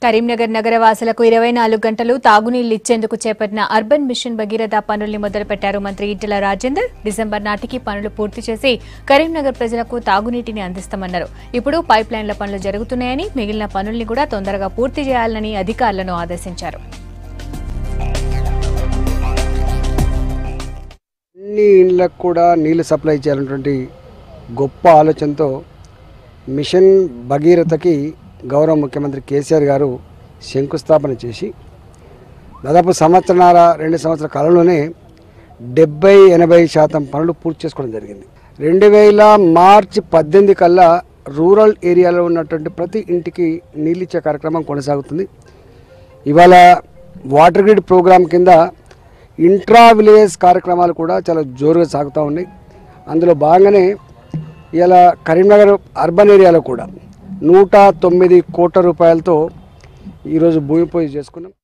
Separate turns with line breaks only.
కరీంనగర్ నగర వాసులకు ఇరవై నాలుగు గంటలు తాగునీళ్లు ఇచ్చేందుకు చేపట్టిన అర్బన్ మిషన్ భగీరథ పనుల్ని మొదలుపెట్టారు మంత్రి ఈటెల రాజేందర్ డిసెంబర్ నాటికి పనులు పూర్తి చేసి కరీంనగర్ ప్రజలకు తాగునీటిని అందిస్తామన్నారు ఇప్పుడు పైప్ లైన్ల పనులు జరుగుతున్నాయని మిగిలిన పనుల్ని కూడా తొందరగా పూర్తి చేయాలని అధికారులను ఆదేశించారు
అన్ని ఇళ్ళకు కూడా నీళ్లు సప్లై చేయాలన్నటువంటి గొప్ప ఆలోచనతో మిషన్ భగీరథకి గౌరవ ముఖ్యమంత్రి కేసీఆర్ గారు శంకుస్థాపన చేసి దాదాపు సంవత్సరాల రెండు సంవత్సరాల కాలంలోనే డెబ్బై ఎనభై శాతం పనులు పూర్తి చేసుకోవడం జరిగింది రెండు వేల మార్చి పద్దెనిమిది కల్లా రూరల్ ఏరియాలో ఉన్నటువంటి ప్రతి ఇంటికి నీళ్ళు ఇచ్చే కార్యక్రమం కొనసాగుతుంది ఇవాళ వాటర్ గ్రిడ్ ప్రోగ్రాం కింద ఇంట్రా విలేజ్ కార్యక్రమాలు కూడా చాలా జోరుగా సాగుతూ ఉన్నాయి అందులో భాగంగానే ఇలా కరీంనగర్ అర్బన్ ఏరియాలో కూడా నూట తొమ్మిది కోట్ల రూపాయలతో ఈరోజు భూమి పూజ చేసుకున్నాం